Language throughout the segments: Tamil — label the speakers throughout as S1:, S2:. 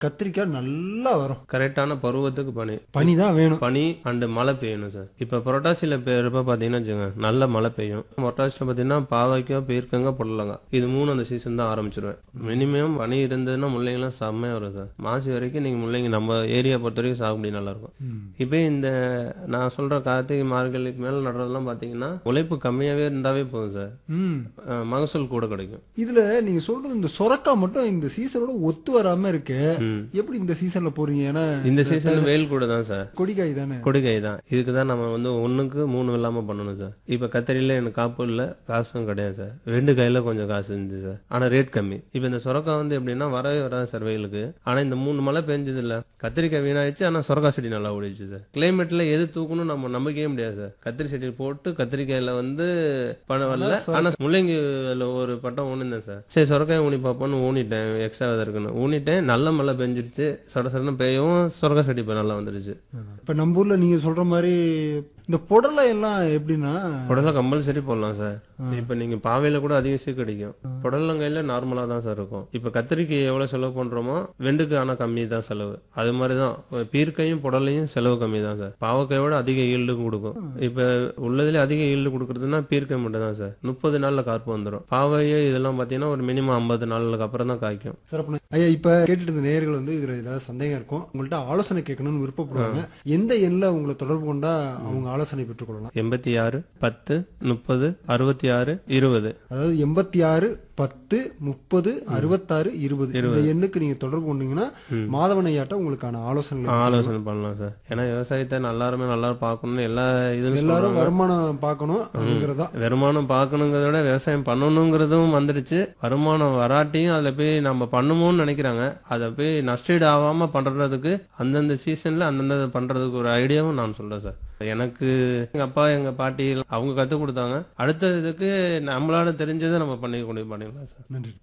S1: கத்திரிக்காய் நல்லா வரும்
S2: கரெக்டான பருவத்துக்கு பனி
S1: பனி தான் வேணும்
S2: பனி அண்டு மழை பெய்யணும் சார் இப்போ புரட்டாசியில் பெய்யறப்ப பார்த்தீங்கன்னா வச்சுங்க நல்ல மழை பெய்யும் புரட்டாசியில் பார்த்தீங்கன்னா பாவைக்காய் பீர்க்கங்க புடலங்க இது மூணு அந்த சீசன் தான் ஆரம்பிச்சிருவேன் மினிமம் பனி இருந்ததுன்னா முள்ளைங்கலாம் செம்மையாக வரும் சார் மாசி வரைக்கும் நீங்கள் முள்ளைங்க நம்ம ஏரியா பொறுத்த வரைக்கும் சாகுபடி நல்லா இருக்கும் இப்போ இந்த நான் சொல்ற கார்த்திகை மார்கழிக்கு மேலே நடுறதெல்லாம் பார்த்தீங்கன்னா உழைப்பு கம்மியாகவே இருந்தாவே போதும் சார்
S1: ம்
S2: அஹ் மகசூல் கூட கிடைக்கும்
S1: இதுல நீங்க சொல்றது இந்த சொரக்கா மட்டும் இந்த சீசனோட ஒத்து வராம இருக்கு
S2: ம்.
S1: எப்படி இந்த சீசன்ல போறீங்க ஏன்னா
S2: இந்த சீசன் வெயில் கூட தான் சார்
S1: கொடிக்காய் தானே
S2: கொடுகை தான் இதுக்கு தான் நம்ம வந்து ஒண்ணுக்கு மூணு இல்லாம பண்ணணும் சார் இப்ப கத்தரியில எனக்கு காப்பு இல்ல காசும் கிடையாது சார் ரெண்டு கையில கொஞ்சம் காசு இருந்துச்சு சார் ஆனா ரேட் கம்மி இப்ப இந்த சொரக்காய் வந்து எப்படின்னா வரவே வராது சார் வெயிலுக்கு ஆனா இந்த மூணு மழை பெஞ்சது இல்ல கத்திரிக்காய் வீணாயிடுச்சு ஆனா சொரக்காய் செடி நல்லா ஓடிச்சு சார் கிளைமேட்ல எது தூக்கணும் நம்ம நம்பிக்கையே முடியாது சார் கத்திரி செடி போட்டு கத்திரிக்காயில வந்து பணம் வரல ஆனா முள்ளங்கி ஒரு பட்டம் ஊனிருந்தேன் சார் சரி சொரக்காய் ஊனி பார்ப்போம்னு ஊனிட்டேன் எக்ஸ்ட்ரா இருக்குன்னு ஊனிட்டேன் நல்ல மழை பெஞ்சிருச்சு சொட சொடன்னு பெய்யவும் சொரக்காய் செடி இப்ப நல்லா வந்துருச்சு
S1: இப்ப நம்ம ஊர்ல நீங்க சொல்ற மாதிரி இந்த புடலை எல்லாம் எப்படின்னா
S2: புடலை கம்பல்சரி போடலாம் சார் இப்ப நீங்க பாவையில கூட அதிகம் சீ கிடைக்கும் புடலங்கையில நார்மலா தான் சார் இருக்கும் இப்ப கத்திரிக்கு எவ்வளவு செலவு பண்றோமோ வெண்டுக்கு ஆனா கம்மி தான் செலவு அது மாதிரிதான் பீர்க்கையும் புடலையும் செலவு கம்மி தான் சார் பாவக்காயை விட அதிக ஈல்டு கொடுக்கும் இப்ப உள்ளதுல அதிக ஈல்டு கொடுக்கறதுன்னா பீர்க்காய் மட்டும் தான் சார் முப்பது நாள்ல கார்ப்பு வந்துடும் பாவையே இதெல்லாம் பாத்தீங்கன்னா ஒரு மினிமம் ஐம்பது நாளுக்கு அப்புறம் தான் காய்க்கும்
S1: சிறப்பு ஐயா இப்ப கேட்டுட்டு இருந்த நேயர்கள் வந்து இதுல ஏதாவது சந்தேகம் இருக்கும் உங்கள்ட்ட ஆலோசனை கேட்கணும்னு விருப்பப்படுவாங்க எந்த எண்ணில் உங்களை தொடர்பு கொண்டா அவங்க ஆலோசனை பெற்றுக்கொள்ளலாம்
S2: எண்பத்தி ஆறு பத்து முப்பது அறுபத்தி ஆறு இருபது
S1: அதாவது எண்பத்தி ஆறு பத்து முப்பது அறுபத்தாறு இருபது இந்த எண்ணுக்கு நீங்க தொடர்பு கொண்டீங்கன்னா மாதவன் ஐயாட்ட உங்களுக்கான ஆலோசனை
S2: ஆலோசனை பண்ணலாம் சார் ஏன்னா விவசாயத்தை நல்லாருமே நல்லா பார்க்கணும்னு எல்லா இதுவும்
S1: எல்லாரும் வருமானம் பார்க்கணும் அப்படிங்கறதா
S2: வருமானம் பார்க்கணுங்கிறத விட விவசாயம் பண்ணணுங்கிறதும் வந்துடுச்சு வருமானம் வராட்டியும் அதில் போய் நம்ம பண்ணுமோன்னு நினைக்கிறாங்க அதை போய் நஷ்டீடு ஆகாம பண்றதுக்கு அந்தந்த சீசன்ல அந்தந்த பண்றதுக்கு ஒரு ஐடியாவும் நான் சொல்றேன் சார் எனக்கு எங்க அப்பா எங்க பாட்டி அவங்க கற்றுக் கொடுத்தாங்க அடுத்த இதுக்கு நம்மளால தெரிஞ்சதை நம்ம பண்ணி கொண்டு போய் பண்ணிடலாம் சார்
S1: நன்றி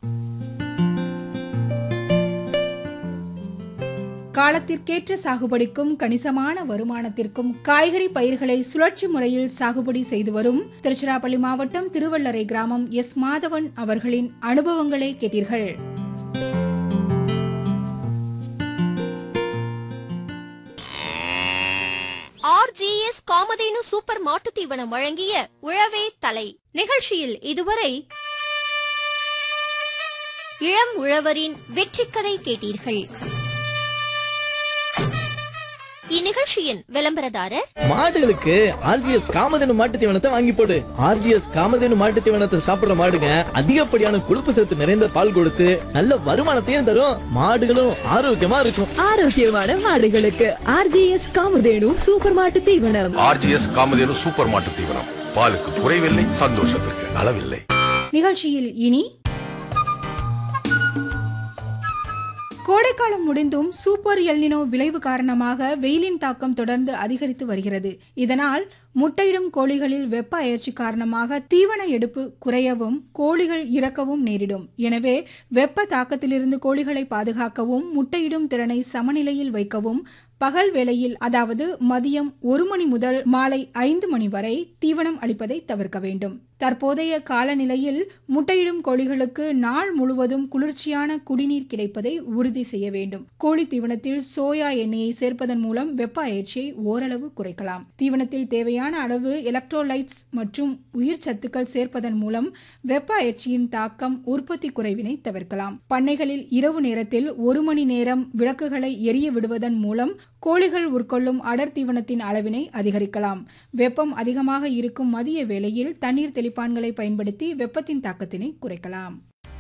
S3: காலத்திற்கேற்ற சாகுபடிக்கும் கணிசமான வருமானத்திற்கும் காய்கறி பயிர்களை சுழற்சி முறையில் சாகுபடி செய்து வரும் திருச்சிராப்பள்ளி மாவட்டம் திருவள்ளரை கிராமம் எஸ் மாதவன் அவர்களின் அனுபவங்களை கேட்டீர்கள்
S4: ஆர்ஜிஎஸ் காமதேனு சூப்பர் மாட்டுத் தீவனம் வழங்கிய உழவே தலை நிகழ்ச்சியில் இதுவரை இளம் உழவரின் வெற்றிக்கதை கேட்டீர்கள் இந்நிகழ்ச்சியின் விளம்பரதாரர்
S5: மாடுகளுக்கு ஆர்ஜிஎஸ் காமதேனு மாட்டு தீவனத்தை வாங்கி போடு ஆர்ஜிஎஸ் காமதேனு மாட்டு தீவனத்தை சாப்பிடுற மாடுங்க அதிகப்படியான கொழுப்பு சத்து நிறைந்த பால் கொடுத்து நல்ல வருமானத்தையும் தரும் மாடுகளும் ஆரோக்கியமா இருக்கும்
S6: ஆரோக்கியமான மாடுகளுக்கு ஆர்ஜிஎஸ் காமதேனு சூப்பர் மாட்டு தீவனம்
S7: ஆர்ஜிஎஸ் காமதேனு சூப்பர் மாட்டு தீவனம் பாலுக்கு குறைவில்லை சந்தோஷத்திற்கு அளவில்லை
S3: நிகழ்ச்சியில் இனி கோடைக்காலம் முடிந்தும் சூப்பர் எல்னினோ விளைவு காரணமாக வெயிலின் தாக்கம் தொடர்ந்து அதிகரித்து வருகிறது இதனால் முட்டையிடும் கோழிகளில் வெப்ப அயற்சி காரணமாக தீவன எடுப்பு குறையவும் கோழிகள் இறக்கவும் நேரிடும் எனவே வெப்ப தாக்கத்திலிருந்து கோழிகளை பாதுகாக்கவும் முட்டையிடும் திறனை சமநிலையில் வைக்கவும் பகல் வேளையில் அதாவது மதியம் ஒரு மணி முதல் மாலை ஐந்து மணி வரை தீவனம் அளிப்பதை தவிர்க்க வேண்டும் தற்போதைய காலநிலையில் முட்டையிடும் கோழிகளுக்கு நாள் முழுவதும் குளிர்ச்சியான குடிநீர் கிடைப்பதை உறுதி செய்ய வேண்டும் கோழி தீவனத்தில் சோயா எண்ணெயை சேர்ப்பதன் மூலம் வெப்ப அயற்சியை ஓரளவு குறைக்கலாம் தீவனத்தில் தேவையான அளவு எலக்ட்ரோலைட்ஸ் மற்றும் உயிர் சத்துக்கள் சேர்ப்பதன் மூலம் வெப்ப அயற்சியின் தாக்கம் உற்பத்தி குறைவினை தவிர்க்கலாம் பண்ணைகளில் இரவு நேரத்தில் ஒரு மணி நேரம் விளக்குகளை எரிய விடுவதன் மூலம் கோழிகள் உட்கொள்ளும் அடர் தீவனத்தின் அளவினை அதிகரிக்கலாம் வெப்பம் அதிகமாக இருக்கும் மதிய வேளையில் தண்ணீர் தெளிப்பான்களை பயன்படுத்தி வெப்பத்தின் தாக்கத்தினை குறைக்கலாம்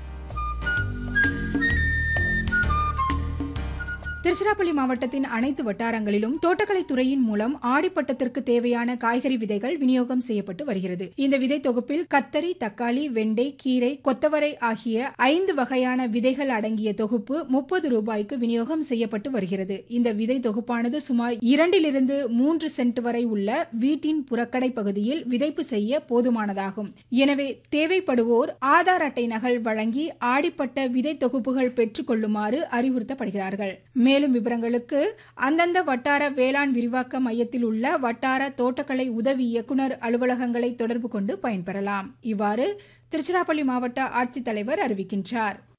S3: திருச்சிராப்பள்ளி மாவட்டத்தின் அனைத்து வட்டாரங்களிலும் தோட்டக்கலை துறையின் மூலம் ஆடிப்பட்டத்திற்கு தேவையான காய்கறி விதைகள் விநியோகம் செய்யப்பட்டு வருகிறது இந்த விதை தொகுப்பில் கத்தரி தக்காளி வெண்டை கீரை கொத்தவரை ஆகிய ஐந்து வகையான விதைகள் அடங்கிய தொகுப்பு முப்பது ரூபாய்க்கு விநியோகம் செய்யப்பட்டு வருகிறது இந்த விதை தொகுப்பானது சுமார் இரண்டிலிருந்து மூன்று சென்ட் வரை உள்ள வீட்டின் புறக்கடை பகுதியில் விதைப்பு செய்ய போதுமானதாகும் எனவே தேவைப்படுவோர் ஆதார் அட்டை நகல் வழங்கி ஆடிப்பட்ட விதை தொகுப்புகள் பெற்றுக் கொள்ளுமாறு அறிவுறுத்தப்படுகிறார்கள் மேலும் விவரங்களுக்கு அந்தந்த வட்டார வேளாண் விரிவாக்க மையத்தில் உள்ள வட்டார தோட்டக்கலை உதவி இயக்குனர் அலுவலகங்களை தொடர்பு கொண்டு பயன்பெறலாம் இவ்வாறு திருச்சிராப்பள்ளி மாவட்ட ஆட்சித்தலைவர் அறிவிக்கின்றார்